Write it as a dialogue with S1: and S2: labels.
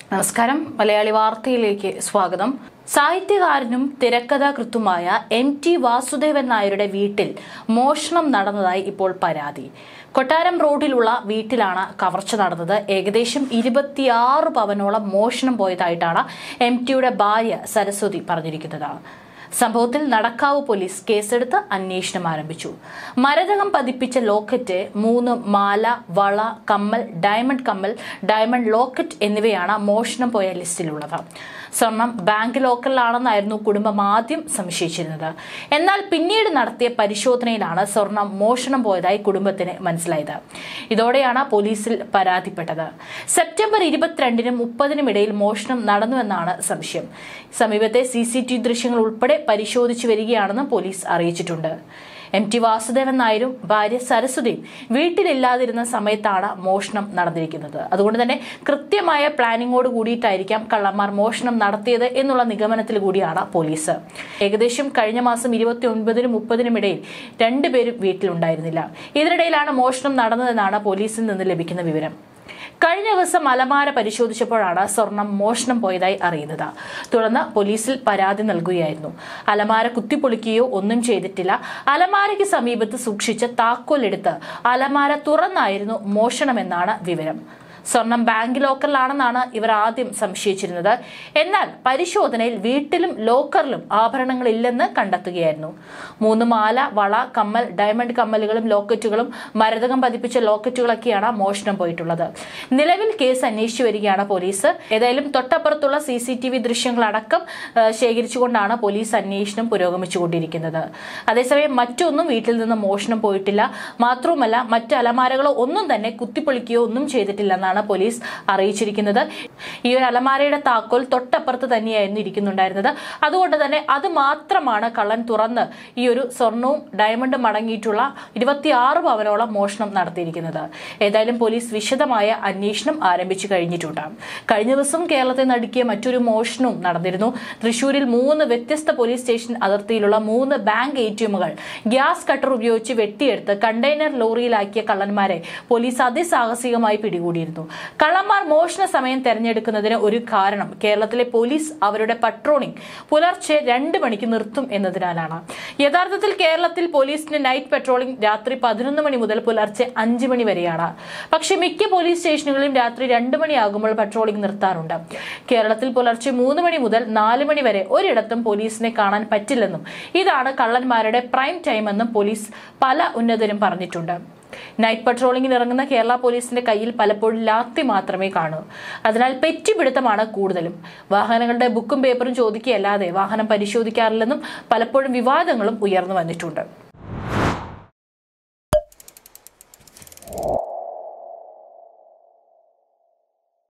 S1: നമസ്കാരം മലയാളി വാർത്തയിലേക്ക് സ്വാഗതം സാഹിത്യകാരനും തിരക്കഥാകൃത്തുമായ എം ടി വാസുദേവൻ നായരുടെ വീട്ടിൽ മോഷണം നടന്നതായി ഇപ്പോൾ പരാതി കൊട്ടാരം റോഡിലുള്ള വീട്ടിലാണ് കവർച്ച നടന്നത് ഏകദേശം ഇരുപത്തിയാറ് പവനോളം മോഷണം പോയതായിട്ടാണ് എം ടിയുടെ ഭാര്യ സരസ്വതി പറഞ്ഞിരിക്കുന്നത് സംഭവത്തിൽ നടക്കാവ് പോലീസ് കേസെടുത്ത് അന്വേഷണം ആരംഭിച്ചു മരതകം പതിപ്പിച്ച ലോക്കറ്റ് മൂന്ന് മാല വള കമ്മൽ ഡയമണ്ട് കമ്മൽ ഡയമണ്ട് ലോക്കറ്റ് എന്നിവയാണ് മോഷണം പോയ ലിസ്റ്റിലുള്ളത് സ്വർണം ബാങ്ക് ലോക്കറിലാണെന്നായിരുന്നു കുടുംബം ആദ്യം സംശയിച്ചിരുന്നത് എന്നാൽ പിന്നീട് നടത്തിയ പരിശോധനയിലാണ് സ്വർണം മോഷണം പോയതായി കുടുംബത്തിന് മനസ്സിലായത് ഇതോടെയാണ് പോലീസിൽ പരാതിപ്പെട്ടത് സെപ്റ്റംബർ ഇരുപത്തിരണ്ടിനും മുപ്പതിനും ഇടയിൽ മോഷണം നടന്നുവെന്നാണ് സംശയം സമീപത്തെ സി സി ടി ദൃശ്യങ്ങൾ ഉൾപ്പെടെ പരിശോധിച്ചു വരികയാണെന്ന് പോലീസ് അറിയിച്ചിട്ടുണ്ട് എം ടി വാസുദേവൻ നായരും ഭാര്യ സരസ്വതിയും വീട്ടിലില്ലാതിരുന്ന സമയത്താണ് മോഷണം നടന്നിരിക്കുന്നത് അതുകൊണ്ട് തന്നെ കൃത്യമായ പ്ലാനിങ്ങോട് കൂടിയിട്ടായിരിക്കാം കള്ളന്മാർ മോഷണം നടത്തിയത് എന്നുള്ള നിഗമനത്തിൽ കൂടിയാണ് പോലീസ് ഏകദേശം കഴിഞ്ഞ മാസം ഇരുപത്തി ഒൻപതിനും മുപ്പതിനും ഇടയിൽ രണ്ടുപേരും വീട്ടിലുണ്ടായിരുന്നില്ല ഇതിനിടയിലാണ് മോഷണം നടന്നതെന്നാണ് പോലീസിൽ നിന്ന് ലഭിക്കുന്ന വിവരം കഴിഞ്ഞ ദിവസം അലമാര പരിശോധിച്ചപ്പോഴാണ് സ്വർണം മോഷണം പോയതായി അറിയുന്നത് തുടർന്ന് പോലീസിൽ പരാതി നൽകുകയായിരുന്നു അലമാര കുത്തിപ്പൊളിക്കുകയോ ഒന്നും ചെയ്തിട്ടില്ല അലമാരയ്ക്ക് സമീപത്ത് സൂക്ഷിച്ച താക്കോലെടുത്ത് അലമാര തുറന്നായിരുന്നു മോഷണമെന്നാണ് വിവരം സ്വർണം ബാങ്ക് ലോക്കറിലാണെന്നാണ് ഇവർ ആദ്യം സംശയിച്ചിരുന്നത് എന്നാൽ പരിശോധനയിൽ വീട്ടിലും ലോക്കറിലും ആഭരണങ്ങളില്ലെന്ന് കണ്ടെത്തുകയായിരുന്നു മൂന്ന് മാല വള കമ്മൽ ഡയമണ്ട് കമ്മലുകളും ലോക്കറ്റുകളും മരതകം പതിപ്പിച്ച ലോക്കറ്റുകളൊക്കെയാണ് മോഷണം പോയിട്ടുള്ളത് നിലവിൽ കേസ് അന്വേഷിച്ചു വരികയാണ് പോലീസ് ഏതായാലും തൊട്ടപ്പുറത്തുള്ള സി സി ടി വി ദൃശ്യങ്ങളടക്കം ആ, ശേഖരിച്ചുകൊണ്ടാണ് പോലീസ് അന്വേഷണം പുരോഗമിച്ചുകൊണ്ടിരിക്കുന്നത് അതേസമയം മറ്റൊന്നും വീട്ടിൽ നിന്ന് മോഷണം പോയിട്ടില്ല മാത്രവുമല്ല മറ്റ് അലമാരകളോ ഒന്നും തന്നെ കുത്തിപ്പൊളിക്കുകയോ ഒന്നും ചെയ്തിട്ടില്ലെന്നാണ് പോലീസ് അറിയിച്ചിരിക്കുന്നത് ഈ ഒരു അലമാരയുടെ താക്കോൽ തൊട്ടപ്പുറത്ത് തന്നെയായിരുന്നു ഇരിക്കുന്നുണ്ടായിരുന്നത് അതുകൊണ്ട് തന്നെ അത് മാത്രമാണ് കള്ളൻ തുറന്ന് ഈ ഒരു സ്വർണവും ഡയമണ്ടും അടങ്ങിയിട്ടുള്ള ഇരുപത്തിയാറ് പവനോളം മോഷണം നടത്തിയിരിക്കുന്നത് ഏതായാലും പോലീസ് വിശദമായ അന്വേഷണം ആരംഭിച്ചു കഴിഞ്ഞിട്ടുണ്ട് കഴിഞ്ഞ ദിവസം കേരളത്തെ നടുക്കിയ മറ്റൊരു മോഷണവും നടന്നിരുന്നു തൃശൂരിൽ മൂന്ന് വ്യത്യസ്ത പോലീസ് സ്റ്റേഷൻ അതിർത്തിയിലുള്ള മൂന്ന് ബാങ്ക് എ ടി എമ്മുകൾ ഗ്യാസ് കട്ടർ ഉപയോഗിച്ച് വെട്ടിയെടുത്ത് കണ്ടെയ്നർ ലോറിയിലാക്കിയ കള്ളന്മാരെ പോലീസ് അതിസാഹസികമായി പിടികൂടിയിരുന്നു കള്ളന്മാർ മോഷണ സമയം തെരഞ്ഞെടുക്കുന്നതിന് ഒരു കാരണം കേരളത്തിലെ പോലീസ് അവരുടെ പട്രോളിംഗ് പുലർച്ചെ രണ്ട് മണിക്ക് നിർത്തും എന്നതിനാലാണ് യഥാർത്ഥത്തിൽ കേരളത്തിൽ പോലീസിന്റെ നൈറ്റ് പെട്രോളിംഗ് രാത്രി പതിനൊന്ന് മണി മുതൽ പുലർച്ചെ അഞ്ച് മണി വരെയാണ് പക്ഷെ മിക്ക പോലീസ് സ്റ്റേഷനുകളിലും രാത്രി രണ്ട് മണിയാകുമ്പോൾ പട്രോളിംഗ് നിർത്താറുണ്ട് കേരളത്തിൽ പുലർച്ചെ മൂന്ന് മണി മുതൽ നാല് മണി വരെ ഒരിടത്തും പോലീസിനെ കാണാൻ പറ്റില്ലെന്നും ഇതാണ് കള്ളന്മാരുടെ പ്രൈം ടൈം എന്നും പോലീസ് പല ഉന്നതരും പറഞ്ഞിട്ടുണ്ട് നൈറ്റ് പട്രോളിംഗിന് ഇറങ്ങുന്ന കേരള പോലീസിന്റെ കയ്യിൽ പലപ്പോഴും ലാത്തി മാത്രമേ കാണൂ അതിനാൽ പെറ്റിപ്പിടുത്തമാണ് കൂടുതലും വാഹനങ്ങളുടെ ബുക്കും പേപ്പറും ചോദിക്കുകയല്ലാതെ വാഹനം പരിശോധിക്കാറില്ലെന്നും പലപ്പോഴും വിവാദങ്ങളും ഉയർന്നു വന്നിട്ടുണ്ട്